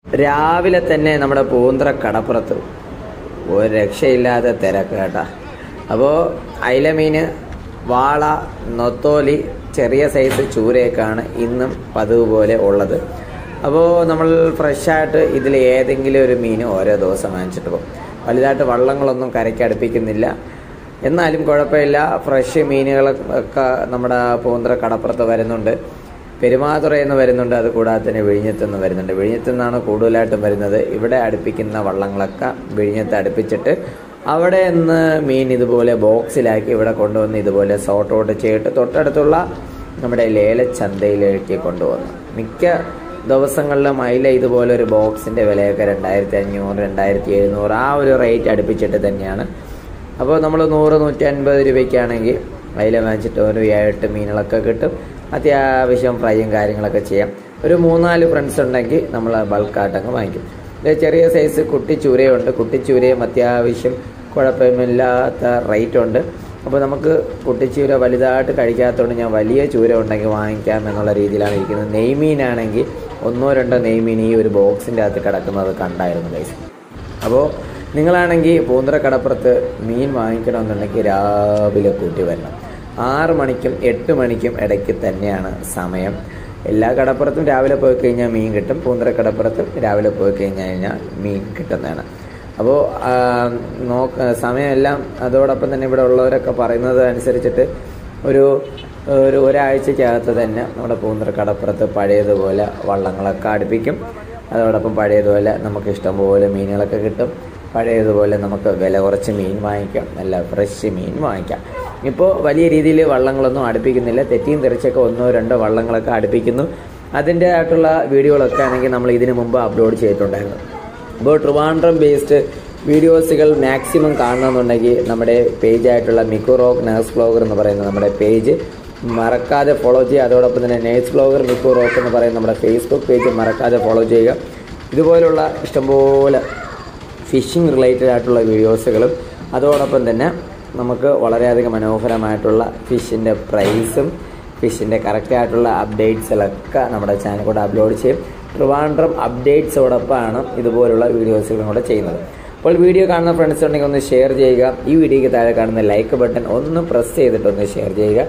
രാവിലെ തന്നെ നമ്മുടെ പൂന്തറ കടപ്പുറത്ത് ഒരു രക്ഷയില്ലാതെ തിരക്ക് കേട്ടാ അപ്പോൾ അയിലമീൻ വാള നൊത്തോലി ചെറിയ സൈസ് ചൂരയൊക്കെയാണ് ഇന്നും പതിവ് പോലെ ഉള്ളത് അപ്പോൾ നമ്മൾ ഫ്രഷായിട്ട് ഇതിൽ ഏതെങ്കിലും ഒരു മീൻ ഓരോ ദിവസം വാങ്ങിച്ചിട്ട് പോകും വലുതായിട്ട് വള്ളങ്ങളൊന്നും കരയ്ക്ക് അടുപ്പിക്കുന്നില്ല എന്നാലും കുഴപ്പമില്ല ഫ്രഷ് മീനുകളൊക്കെ നമ്മുടെ പൂന്തറ കടപ്പുറത്ത് വരുന്നുണ്ട് പെരുമാതുറയിൽ നിന്ന് വരുന്നുണ്ട് അത് കൂടാതെ തന്നെ വിഴിഞ്ഞത്ത് നിന്ന് വരുന്നുണ്ട് വിഴിഞ്ഞത്ത് നിന്നാണ് കൂടുതലായിട്ടും വരുന്നത് ഇവിടെ അടുപ്പിക്കുന്ന വള്ളങ്ങളൊക്കെ വിഴിഞ്ഞത്ത് അടുപ്പിച്ചിട്ട് അവിടെ നിന്ന് മീൻ ഇതുപോലെ ബോക്സിലാക്കി ഇവിടെ കൊണ്ടുവന്ന് ഇതുപോലെ സോർട്ട് ഔട്ട് ചെയ്തിട്ട് തൊട്ടടുത്തുള്ള നമ്മുടെ ലേലച്ചന്തയിലേക്ക് കൊണ്ടുവന്നു മിക്ക ദിവസങ്ങളിലും അയില ഇതുപോലെ ഒരു ബോക്സിൻ്റെ വിലയൊക്കെ രണ്ടായിരത്തി അഞ്ഞൂറ് രണ്ടായിരത്തി എഴുന്നൂറ് ആ ഒരു റേറ്റ് അടുപ്പിച്ചിട്ട് തന്നെയാണ് അപ്പോൾ നമ്മൾ നൂറ് നൂറ്റി അൻപത് രൂപയ്ക്കാണെങ്കിൽ അയില വാങ്ങിച്ചിട്ട് ഒരു ഏഴെട്ട് മീനുകളൊക്കെ കിട്ടും അത്യാവശ്യം ഫ്രൈയും കാര്യങ്ങളൊക്കെ ചെയ്യാം ഒരു മൂന്നാല് ഫ്രണ്ട്സ് ഉണ്ടെങ്കിൽ നമ്മൾ ബൾക്കായിട്ടങ്ങ് വാങ്ങിക്കും ഇത് ചെറിയ സൈസ് കുട്ടിച്ചൂരയുണ്ട് കുട്ടിച്ചൂരയും അത്യാവശ്യം കുഴപ്പമില്ലാത്ത റേറ്റ് ഉണ്ട് അപ്പോൾ നമുക്ക് കുട്ടിച്ചൂര വലുതായിട്ട് കഴിക്കാത്തതുകൊണ്ട് ഞാൻ വലിയ ചൂര ഉണ്ടെങ്കിൽ വാങ്ങിക്കാം എന്നുള്ള രീതിയിലാണ് ഇരിക്കുന്നത് നെയ്മീനാണെങ്കിൽ ഒന്നോ രണ്ടോ നെയ്മീൻ ഈ ഒരു ബോക്സിൻ്റെ അകത്ത് കിടക്കുന്നത് കണ്ടായിരുന്നു ഗൈസ് അപ്പോൾ നിങ്ങളാണെങ്കിൽ പൂന്തറ കടപ്പുറത്ത് മീൻ വാങ്ങിക്കണമെന്നുണ്ടെങ്കിൽ രാവിലെ കൂട്ടി വരണം ആറ് മണിക്കും എട്ട് മണിക്കും ഇടയ്ക്ക് തന്നെയാണ് സമയം എല്ലാ കടപ്പുറത്തും രാവിലെ പോയി കഴിഞ്ഞാൽ മീൻ കിട്ടും പൂന്തറ കടപ്പുറത്തും രാവിലെ പോയി കഴിഞ്ഞ് കഴിഞ്ഞാൽ മീൻ കിട്ടുന്നതാണ് അപ്പോൾ നോക്ക സമയമെല്ലാം അതോടൊപ്പം തന്നെ ഇവിടെ ഉള്ളവരൊക്കെ പറയുന്നത് അനുസരിച്ചിട്ട് ഒരു ഒരു ഒരാഴ്ചക്കകത്ത് തന്നെ നമ്മുടെ പൂന്തറ കടപ്പുറത്ത് പഴയതുപോലെ വള്ളങ്ങളൊക്കെ അടുപ്പിക്കും അതോടൊപ്പം പഴയതുപോലെ നമുക്ക് ഇഷ്ടംപോലെ മീനുകളൊക്കെ കിട്ടും പഴയതുപോലെ നമുക്ക് വില കുറച്ച് മീൻ വാങ്ങിക്കാം നല്ല ഫ്രഷ് മീൻ വാങ്ങിക്കാം ഇപ്പോൾ വലിയ രീതിയിൽ വള്ളങ്ങളൊന്നും അടുപ്പിക്കുന്നില്ല തെറ്റിയും തെറിച്ചൊക്കെ ഒന്നോ രണ്ടോ വള്ളങ്ങളൊക്കെ അടുപ്പിക്കുന്നു അതിൻ്റെ ആയിട്ടുള്ള വീഡിയോകളൊക്കെ ആണെങ്കിൽ നമ്മൾ ഇതിനു മുമ്പ് അപ്ലോഡ് ചെയ്തിട്ടുണ്ടായിരുന്നു അപ്പോൾ ട്രിവാൻഡ്രം ബേസ്ഡ് വീഡിയോസുകൾ മാക്സിമം കാണണമെന്നുണ്ടെങ്കിൽ നമ്മുടെ പേജായിട്ടുള്ള മിക്കു റോക്ക് നേഴ്സ് വ്ളോഗർ എന്ന് പറയുന്ന നമ്മുടെ പേജ് മറക്കാതെ ഫോളോ ചെയ്യുക അതോടൊപ്പം തന്നെ നേഴ്സ് വ്ളോഗർ മിക്കു റോക്ക് എന്ന് പറയുന്ന നമ്മുടെ ഫേസ്ബുക്ക് പേജ് മറക്കാതെ ഫോളോ ചെയ്യുക ഇതുപോലുള്ള ഇഷ്ടംപോലെ ഫിഷിംഗ് റിലേറ്റഡ് ആയിട്ടുള്ള വീഡിയോസുകളും അതോടൊപ്പം തന്നെ നമുക്ക് വളരെയധികം മനോഹരമായിട്ടുള്ള ഫിഷിൻ്റെ പ്രൈസും ഫിഷിൻ്റെ കറക്റ്റായിട്ടുള്ള അപ്ഡേറ്റ്സിലൊക്കെ നമ്മുടെ ചാനൽ കൂടെ അപ്ലോഡ് ചെയ്യും ട്രിവാൻഡ്രം അപ്ഡേറ്റ്സോടൊപ്പമാണ് ഇതുപോലുള്ള വീഡിയോസുകളും കൂടെ ചെയ്യുന്നത് അപ്പോൾ വീഡിയോ കാണുന്ന ഫ്രണ്ട്സ് ഉണ്ടെങ്കിൽ ഒന്ന് ഷെയർ ചെയ്യുക ഈ വീഡിയോയ്ക്ക് താഴെ കാണുന്ന ലൈക്ക് ബട്ടൺ ഒന്ന് പ്രസ് ചെയ്തിട്ട് ഒന്ന് ഷെയർ ചെയ്യുക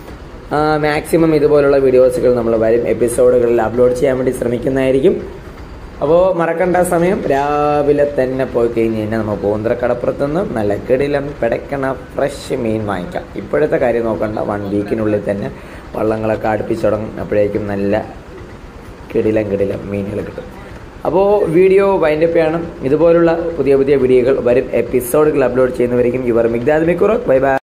മാക്സിമം ഇതുപോലുള്ള വീഡിയോസുകൾ നമ്മൾ വരും എപ്പിസോഡുകളിൽ അപ്ലോഡ് ചെയ്യാൻ വേണ്ടി ശ്രമിക്കുന്നതായിരിക്കും അപ്പോൾ മറക്കേണ്ട സമയം രാവിലെ തന്നെ പോയി കഴിഞ്ഞ് കഴിഞ്ഞാൽ നമ്മൾ പൂന്തറ കടപ്പുറത്തുനിന്ന് നല്ല കിടിലം പിടയ്ക്കണ ഫ്രഷ് മീൻ വാങ്ങിക്കാം ഇപ്പോഴത്തെ കാര്യം നോക്കണ്ട വൺ വീക്കിനുള്ളിൽ തന്നെ വള്ളങ്ങളൊക്കെ അടുപ്പിച്ച് തുടങ്ങും അപ്പോഴേക്കും നല്ല കിടിലം കിടിലം മീനുകൾ കിട്ടും അപ്പോൾ വീഡിയോ വൈൻഡപ്പ് ചെയ്യണം ഇതുപോലുള്ള പുതിയ പുതിയ വീഡിയോകൾ വരും എപ്പിസോഡുകൾ അപ്ലോഡ് ചെയ്യുന്നവരിക്കും യുവർ മിഗ്ദാദ് മിക്കുറോ ബൈ ബൈ